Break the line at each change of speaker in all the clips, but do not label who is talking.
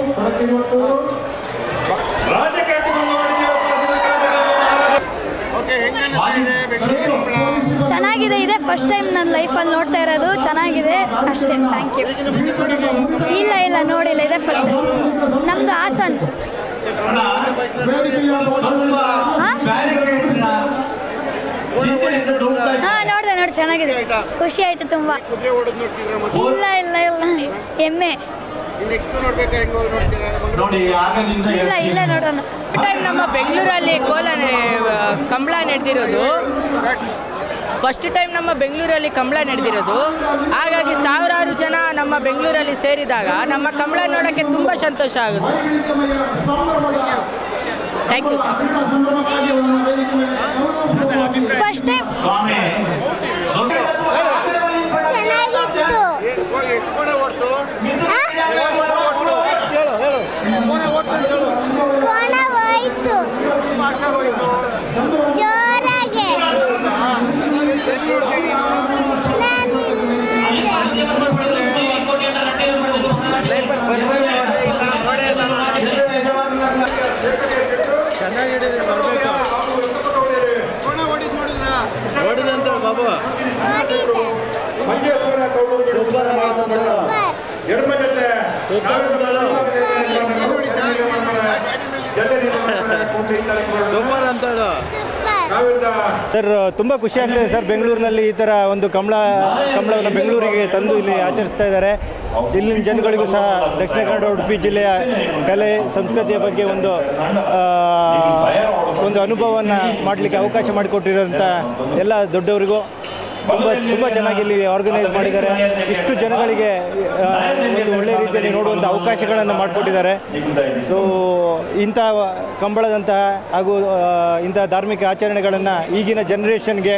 ಚೆನ್ನಾಗಿದೆ ಇದೆ first time ನನ್ನ ಲೈಫಲ್ಲಿ ನೋಡ್ತಾ ಇರೋದು ಚೆನ್ನಾಗಿದೆ ಅಷ್ಟೇ ಥ್ಯಾಂಕ್ ಯು ಇಲ್ಲ ಇಲ್ಲ ನೋಡಿಲ್ಲ ಇದೆ ಫಸ್ಟ್ ಟೈಮ್ ನಮ್ಮದು ಹಾಸನ್ ಹಾಂ ಹಾಂ ನೋಡಿದೆ ನೋಡಿ ಚೆನ್ನಾಗಿದೆ ಖುಷಿ ಆಯಿತು ತುಂಬ ಇಲ್ಲ ಇಲ್ಲ ಇಲ್ಲ ಎಮ್ಮೆ
ನೋಡಿ ಆಗದಿಂದ
ಇಲ್ಲ ಇಲ್ಲ ನೋಡೋಣ
ಟೈಮ್ ನಮ್ಮ ಬೆಂಗಳೂರಲ್ಲಿ ಕೋಲ ಕಂಬಳ ನಡೆದಿರೋದು ಫಸ್ಟ್ ಟೈಮ್ ನಮ್ಮ ಬೆಂಗಳೂರಲ್ಲಿ ಕಂಬಳ ನಡೆದಿರೋದು ಹಾಗಾಗಿ ಸಾವಿರಾರು ಜನ ನಮ್ಮ ಬೆಂಗಳೂರಲ್ಲಿ ಸೇರಿದಾಗ ನಮ್ಮ ಕಂಬಳ ನೋಡೋಕ್ಕೆ ತುಂಬ ಸಂತೋಷ ಆಗುತ್ತೆ ಥ್ಯಾಂಕ್ ಯು
ಫಸ್ಟ್ ಟೈಮ್
ಸ್ವಾಮಿ
ಚೆನ್ನಾಗಿತ್ತು ಕೋಣ ಹೋಯ್ತು ಜೋರಾಗೆ
ನೋಡಿದಂತ ಬಾಬು ಸೂಪರ್ ಅಂತ ಹೇಳು
ಸರ್ ತುಂಬ ಖುಷಿ ಆಗ್ತದೆ ಸರ್ ಬೆಂಗಳೂರಿನಲ್ಲಿ ಈ ಥರ ಒಂದು ಕಮಲ ಕಮಲವನ್ನು ಬೆಂಗಳೂರಿಗೆ ತಂದು ಇಲ್ಲಿ ಆಚರಿಸ್ತಾ ಇದ್ದಾರೆ ಇಲ್ಲಿನ ಜನಗಳಿಗೂ ಸಹ ದಕ್ಷಿಣ ಕನ್ನಡ ಉಡುಪಿ ಜಿಲ್ಲೆಯ ಕಲೆ ಸಂಸ್ಕೃತಿಯ ಬಗ್ಗೆ ಒಂದು ಆ, ಒಂದು ಅನುಭವವನ್ನು ಮಾಡಲಿಕ್ಕೆ ಅವಕಾಶ ಮಾಡಿಕೊಟ್ಟಿರೋಂಥ ಎಲ್ಲ ದೊಡ್ಡವರಿಗೂ ತುಂಬ ತುಂಬ ಚೆನ್ನಾಗಿ ಇಲ್ಲಿ ಆರ್ಗನೈಸ್ ಮಾಡಿದ್ದಾರೆ ಇಷ್ಟು ಜನಗಳಿಗೆ ಆ, ಒಂದು ಒಳ್ಳೆ ರೀತಿಯಲ್ಲಿ ನೋಡುವಂಥ ಅವಕಾಶಗಳನ್ನು ಮಾಡಿಕೊಟ್ಟಿದ್ದಾರೆ ಸೊ ಇಂಥ ಕಂಬಳದಂತಹ ಹಾಗೂ ಆ, ಇಂಥ ಧಾರ್ಮಿಕ ಆಚರಣೆಗಳನ್ನು ಈಗಿನ ಜನ್ರೇಷನ್ಗೆ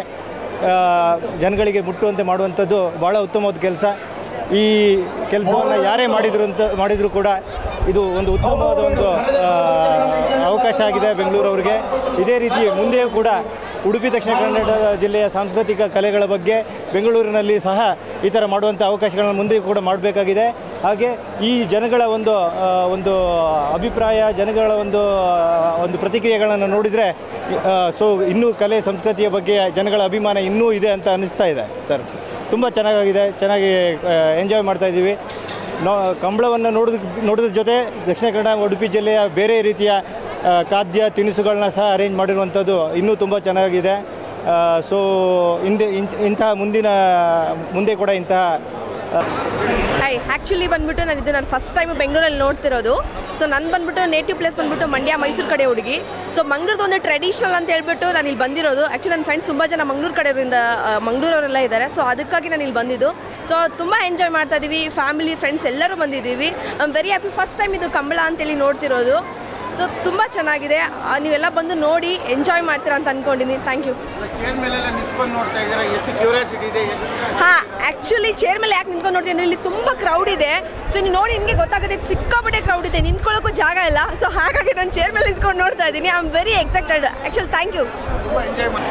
ಜನಗಳಿಗೆ ಮುಟ್ಟುವಂತೆ ಮಾಡುವಂಥದ್ದು ಭಾಳ ಉತ್ತಮವಾದ ಕೆಲಸ ಈ ಕೆಲಸವನ್ನು ಯಾರೇ ಮಾಡಿದ್ರು ಅಂತ ಮಾಡಿದರೂ ಕೂಡ ಇದು ಒಂದು ಉತ್ತಮವಾದ ಒಂದು ಆ, ಅವಕಾಶ ಆಗಿದೆ ಬೆಂಗಳೂರವ್ರಿಗೆ ಇದೇ ರೀತಿ ಮುಂದೆಯೂ ಕೂಡ ಉಡುಪಿ ದಕ್ಷಿಣ ಕನ್ನಡ ಜಿಲ್ಲೆಯ ಸಾಂಸ್ಕೃತಿಕ ಕಲೆಗಳ ಬಗ್ಗೆ ಬೆಂಗಳೂರಿನಲ್ಲಿ ಸಹ ಈ ಥರ ಮಾಡುವಂಥ ಅವಕಾಶಗಳನ್ನು ಮುಂದೆ ಕೂಡ ಮಾಡಬೇಕಾಗಿದೆ ಹಾಗೆ ಈ ಜನಗಳ ಒಂದು ಆ, ಒಂದು ಅಭಿಪ್ರಾಯ ಜನಗಳ ಒಂದು ಆ, ಒಂದು ಪ್ರತಿಕ್ರಿಯೆಗಳನ್ನು ನೋಡಿದರೆ ಸೊ ಇನ್ನೂ ಕಲೆ ಸಂಸ್ಕೃತಿಯ ಬಗ್ಗೆ ಜನಗಳ ಅಭಿಮಾನ ಇನ್ನೂ ಇದೆ ಅಂತ ಅನ್ನಿಸ್ತಾ ಇದೆ ಸರ್ ತುಂಬ ಚೆನ್ನಾಗಿದೆ ಚೆನ್ನಾಗಿ ಎಂಜಾಯ್ ಮಾಡ್ತಾ ಇದ್ದೀವಿ ನೋ ಕಂಬಳವನ್ನು ನೋಡೋದ ನೋಡೋದ್ರ ಜೊತೆ ದಕ್ಷಿಣ ಕನ್ನಡ ಉಡುಪಿ ಜಿಲ್ಲೆಯ ಬೇರೆ ರೀತಿಯ ಆ, ಖಾದ್ಯ ತಿನಿಸುಗಳನ್ನ ಸಹ ಅರೇಂಜ್ ಮಾಡಿರುವಂಥದ್ದು ಇನ್ನೂ ತುಂಬ ಚೆನ್ನಾಗಿದೆ ಸೊ ಹಿಂದೆ ಇಂಥ- ಇಂತಹ ಮುಂದಿನ ಮುಂದೆ ಕೂಡ ಇಂತಹ ಆ,
ಹಾಯ್ ಆ್ಯಕ್ಚುಲಿ ಬಂದ್ಬಿಟ್ಟು ನಾನು ಇದು ನಾನು ಫಸ್ಟ್ ಟೈಮ್ ಬೆಂಗಳೂರಲ್ಲಿ ನೋಡ್ತಿರೋದು ಸೊ ನನ್ನ ಬಂದ್ಬಿಟ್ಟು ನೇಟಿವ್ ಪ್ಲೇಸ್ ಬಂದ್ಬಿಟ್ಟು ಮಂಡ್ಯ ಮೈಸೂರು ಕಡೆ ಹುಡುಗಿ ಸೊ ಮಂಗಳೂರದ್ದು ಒಂದು ಟ್ರೆಡಿಷನಲ್ ಅಂತ ಹೇಳ್ಬಿಟ್ಟು ನಾನು ಇಲ್ಲಿ ಬಂದಿರೋದು ಆ್ಯಕ್ಚುಲಿ ನನ್ನ ಫ್ರೆಂಡ್ಸ್ ತುಂಬ ಜನ ಮಂಗಳೂರು ಕಡೆಯವರಿಂದ ಮಂಗಳೂರವರೆಲ್ಲ ಇದ್ದಾರೆ ಸೊ ಅದಕ್ಕಾಗಿ ನಾನು ಇಲ್ಲಿ ಬಂದಿದ್ದು ಸೊ ತುಂಬ ಎಂಜಾಯ್ ಮಾಡ್ತಾ ಇದ್ದೀವಿ ಫ್ಯಾಮಿಲಿ ಫ್ರೆಂಡ್ಸ್ ಎಲ್ಲರೂ ಬಂದಿದ್ದೀವಿ I am very happy first time ಇದು ಕಂಬಳ ಅಂತೇಳಿ ನೋಡ್ತಿರೋದು ಸೊ ತುಂಬ ಚೆನ್ನಾಗಿದೆ ಆ, ನೀವೆಲ್ಲ ಬಂದು ನೋಡಿ ಎಂಜಾಯ್ ಮಾಡ್ತೀರಾ ಅಂತ ಅಂದ್ಕೊಂಡಿದ್ದೀನಿ ಥ್ಯಾಂಕ್ ಯು
ಮೇಲೆಲ್ಲ ನಿಂತ್ಕೊಂಡು ನೋಡ್ತಾ ಇದ್ದಾರೆ ಎಷ್ಟು ಕ್ಯೂರಿಯಾಸಿಟಿ ಇದೆ ಎಷ್ಟು
ಹಾಂ ಆ್ಯಕ್ಚುಲಿ ಚೇರ್ ಮೇಲೆ ಯಾಕೆ ನಿಂತ್ಕೊಂಡು ನೋಡ್ತೀನಿ ಅಂದರೆ ಇಲ್ಲಿ ತುಂಬ ಕ್ರೌಡ್ ಇದೆ ಸೊ ನೀವು ನೋಡಿ ನಿಮಗೆ ಗೊತ್ತಾಗುತ್ತೆ ಇದು ಸಿಕ್ಕಾಪಟ್ಟೆ ಕ್ರೌಡ್ ಇದೆ ನಿಂತ್ಕೊಳ್ಳೋಕ್ಕೂ ಜಾಗ ಇಲ್ಲ ಸೊ ಹಾಗಾಗಿ ನಾನು ಚೇರ್ ಮೇಲೆ ನಿಂತ್ಕೊಂಡು ನೋಡ್ತಾ ಇದ್ದೀನಿ I am very excited actually thank you
ತುಂಬ ಎಂಜಾಯ್ ಮಾಡಿ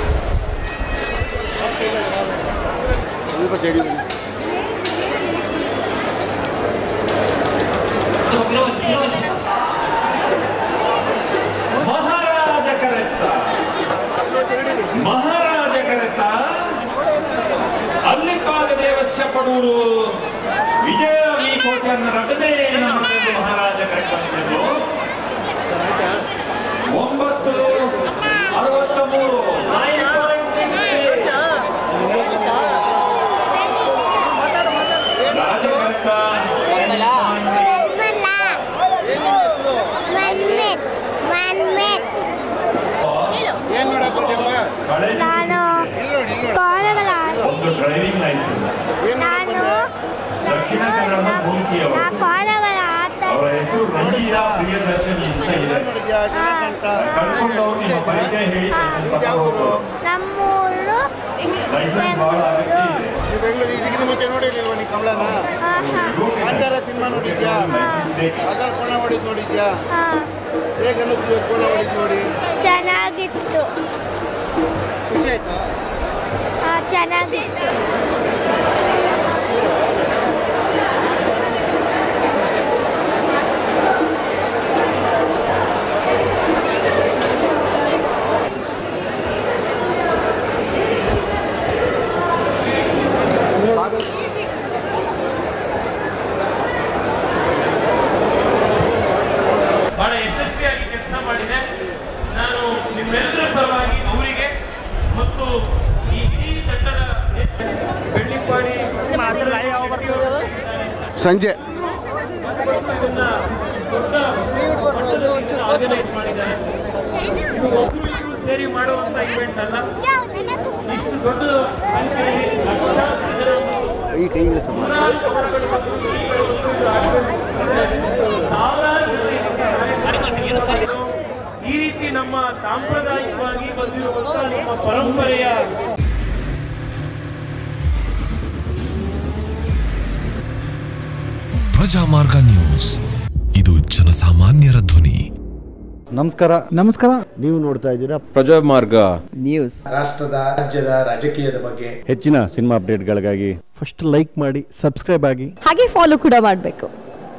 ಸ್ವಲ್ಪ ಸೈಡಿ
ಮಹಾರಾಜ ಕರೆತ್ತ ಮಹಾರಾಜ ಕರೆತ್ತ ಅಲ್ಲಿಪಾದ ದೇವಸ್ಯ ಪಡೂರು ವಿಜಯ ಈ ಕೋಟೆಯನ್ನು ರಟನೆ ನಮ್ಮದು ಮಹಾರಾಜ ಕರೆತಂದಿದ್ದು ಒಂಬತ್ತು ಅರವತ್ತ ಮೂರು ರಾಜಕರ್ತ
ಏನು ನೋಡಕ್ಕೆ ಹೊರಟಿಯಮ್ಮ?
ಕಳೆ
ನಾನು
ಇಲ್ಲಿ ನೋಡಿ ಇಲ್ಲಿ ನೋಡಿ
ಕೋಣಗಳ
ಒಂದು ಡ್ರೈವಿಂಗ್ ಲೈಸೆನ್ಸ್
ಏನು
ನಾನು
ದಕ್ಷಿಣ ಕನ್ನಡ ಮೂರ್ತಿಯವರು
ನಾ ಕೋಣಗಳ ಆಟ
ಅವರ ಹೆಸರು ರಂಜಿತಾ ಪ್ರಿಯದರ್ಶನ್ ಇಷ್ಟ ಇದೆ
ನೋಡಿದ್ಯಾ ಚೆನ್ನಾಗಿ ಕಾಣ್ತಾ
ಕರ್ಕೊಂಡು ಹೋಗಿ ನಿಮ್ಮ ಪರಿಚಯ ಹೇಳಿ
ಯಾವ ಊರು
ನಮ್ಮೂರು
ಲೈಸೆನ್ಸ್ ಬಹಳ ಅಗತ್ಯ ಇದೆ
ನೀವು ಬೆಂಗಳೂರು ಇದಕ್ಕಿಂತ ಮುಂಚೆ ನೋಡಿರ್ಲಿಲ್ವಾ ನೀವು ಕಮಲನ
ಹಾಂ ಹಾಂ
ಕಾಂತಾರ ಸಿನಿಮಾ ನೋಡಿದ್ಯಾ ಅದರ ಕೋಣ ಹೊಡಿದ್ ನೋಡಿದ್ಯಾ
ಹಾಂ
ಹೇಗೆ ಅನ್ನಿಸ್ತು ಕೋಣ ಹೊಡಿದ್ ನೋಡಿ
ಚೆನ್ನಾಗಿತ್ತು
ಖುಷಿ ಆಯ್ತಾ
ಹಾಂ ಚೆನ್ನಾಗಿತ್ತು
ಸಂಜೆ
ಆರ್ಗನೈಸ್ ಮಾಡಿದ್ದಾರೆ ಇದು ಒಬ್ರು ಇಬ್ರು ಸೇರಿ ಮಾಡುವಂತ ಇವೆಂಟ್ ಅಲ್ಲ ಇಷ್ಟು ದೊಡ್ಡ ಸಂಖ್ಯೆಯಲ್ಲಿ ಲಕ್ಷಾಂತರ ಜನ ನೂರಾರು ಜನಗಳು ಮತ್ತು ಸಾವಿರಾರು ಜನ ಇದಕ್ಕೆ ಕಾರ್ಯಕ್ರಮ ಈ ರೀತಿ ನಮ್ಮ ಸಾಂಪ್ರದಾಯಿಕವಾಗಿ ಬಂದಿರುವಂತ ನಮ್ಮ ಪರಂಪರೆಯ
ಪ್ರಜಾಮಾರ್ಗ ನ್ಯೂಸ್ ಇದು ಜನಸಾಮಾನ್ಯರ ಧ್ವನಿ
ನಮಸ್ಕಾರ
ನಮಸ್ಕಾರ
ನೀವು ನೋಡ್ತಾ ಇದ್ದೀರಾ
ಪ್ರಜಾಮಾರ್ಗ
ರಾಷ್ಟ್ರದ ರಾಜ್ಯದ ರಾಜಕೀಯದ ಬಗ್ಗೆ
ಹೆಚ್ಚಿನ ಸಿನಿಮಾ ಅಪ್ಡೇಟ್ಗಳಿಗಾಗಿ
ಫಸ್ಟ್ ಲೈಕ್ ಮಾಡಿ ಸಬ್ಸ್ಕ್ರೈಬ್ ಆಗಿ
ಹಾಗೆ ಫಾಲೋ ಕೂಡ ಮಾಡಬೇಕು